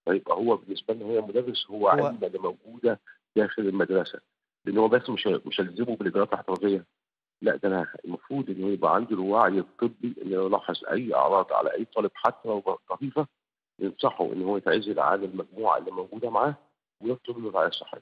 فيبقى هو بالنسبه لنا هي مدرس هو هو- علم اللي موجوده داخل المدرسه لان هو بس مش مش هلزمه بالاجراءات الاحترازيه لا ده انا المفروض ان هو يبقى عنده الوعي الطبي ان هو يلاحظ اي اعراض على اي طالب حتى لو طفيفه ينصحه ان هو يتعزل عن المجموعه اللي موجوده معاه ويطلب له الرعايه الصحيه.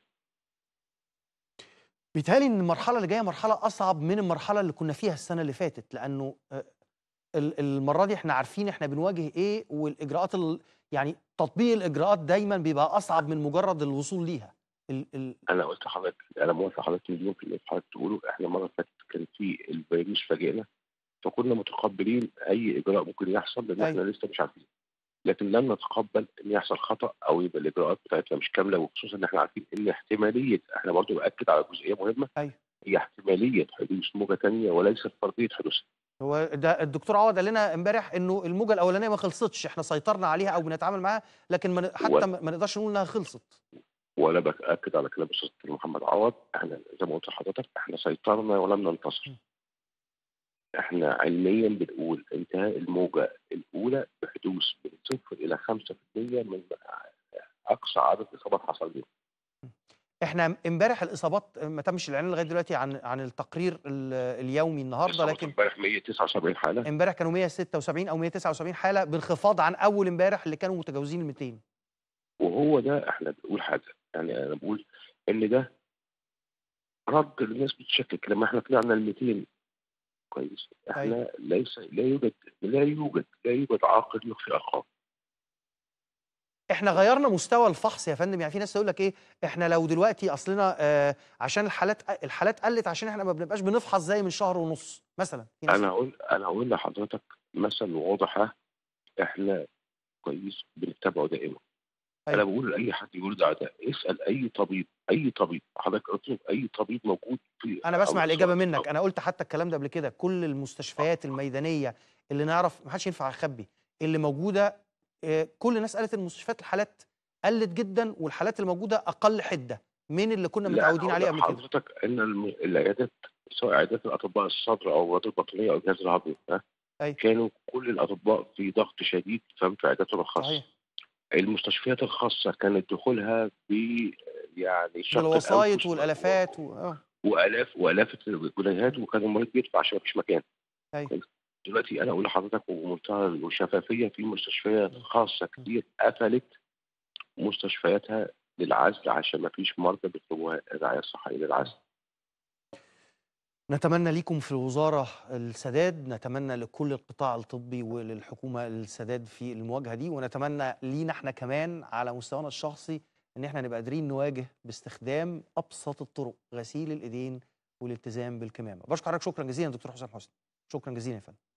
بيتهيألي ان المرحله اللي جايه مرحله اصعب من المرحله اللي كنا فيها السنه اللي فاتت لانه آه، ال- المره دي احنا عارفين احنا بنواجه ايه والاجراءات ال... يعني تطبيق الاجراءات دايما بيبقى اصعب من مجرد الوصول ليها ال... ال... انا قلت لحضرتك انا موافق حضرتك مليون في المية في حضرتك تقوله احنا المره اللي فاتت كان في الفيروس فاجئنا فكنا متقبلين اي اجراء ممكن يحصل لان احنا لسه مش عارفين لكن لن نتقبل ان يحصل خطا او يبقى الاجراءات بتاعتنا مش كامله وخصوصا ان احنا عارفين ان احتماليه احنا برضه باكد على جزئيه مهمه أيوة. هي احتماليه حدوث موجه ثانيه وليست فرضيه حدوثها هو ده الدكتور عوض قال لنا امبارح انه الموجه الاولانيه ما خلصتش احنا سيطرنا عليها او بنتعامل معاها لكن ما ن- حتى و- ما ما نقدرش نقول انها خلصت وانا باكد على كلام الاستاذ دكتور محمد عوض احنا زي ما قلت لحضرتك احنا سيطرنا ولم ننتصر. احنا علميا بنقول انتهاء الموجه الاولى بحدوث من صفر الى 5% من اقصى عدد اصابات حصل لنا. احنا امبارح الاصابات ما تمش الاعلان لغايه دلوقتي عن عن التقرير ال- اليومي النهارده إصابات لكن امبارح 179 حاله امبارح كانوا 176 او 179 حاله بانخفاض عن اول امبارح اللي كانوا متجاوزين ال 200 وهو ده احنا بنقول حاجه يعني انا بقول ان ده رد للناس بتشكك لما احنا طلعنا ال 200 كويس احنا ليس لا يوجد لا يوجد لا يوجد عاقل يخفي ارقام احنا غيرنا مستوى الفحص يا فندم يعني في ناس تقول لك ايه احنا لو دلوقتي اصلنا آه عشان الحالات الحالات قلت عشان احنا ما بنبقاش بنفحص زي من شهر ونص مثلا في ناس انا هقول انا هقول لحضرتك مثل واضح ها، احنا كويس بنتابعه دائما أيوة. انا بقول لاي حد يقول ده ده اسال اي طبيب اي طبيب حضرتك اطلب اي طبيب موجود في انا بسمع أو- الاجابه أو- منك انا قلت حتى الكلام ده قبل كده كل المستشفيات الميدانيه اللي نعرف ما حدش ينفع يخبي اللي موجوده آه، كل الناس قالت المستشفيات الحالات قلت جدا والحالات الموجوده اقل حده من اللي كنا لا، متعودين أنا عليه هقول قبل كده لحضرتك ان الم- العيادات سواء عيادات الاطباء الصدر او العيادات البطنيه او الجهاز الهضمي ها، أيوة. كانوا كل الاطباء في ضغط شديد فهم في عياداتهم الخاصه صحيح المستشفيات الخاصه كانت دخولها ب يعني شق بالوسايط الأنفس والالافات و... آه. والاف والاف الجنيهات وكان المريض بيدفع عشان مفيش مكان. أيوة. دلوقتي انا اقول لحضرتك وبمنتهى الشفافيه في مستشفيات خاصه كتير قفلت مستشفياتها للعزل عشان ما فيش مرضى بيطلبوا الرعايه الصحيه للعزل. نتمنى ليكم في الوزارة السداد نتمنى لكل القطاع الطبي وللحكومة السداد في المواجهة دي ونتمنى لينا احنا كمان على مستوانا الشخصي ان احنا نبقى قادرين نواجه باستخدام ابسط الطرق غسيل الايدين والالتزام بالكمامة بشكر حضرتك شكرا جزيلا دكتور حسام حسني شكرا جزيلا يا فندم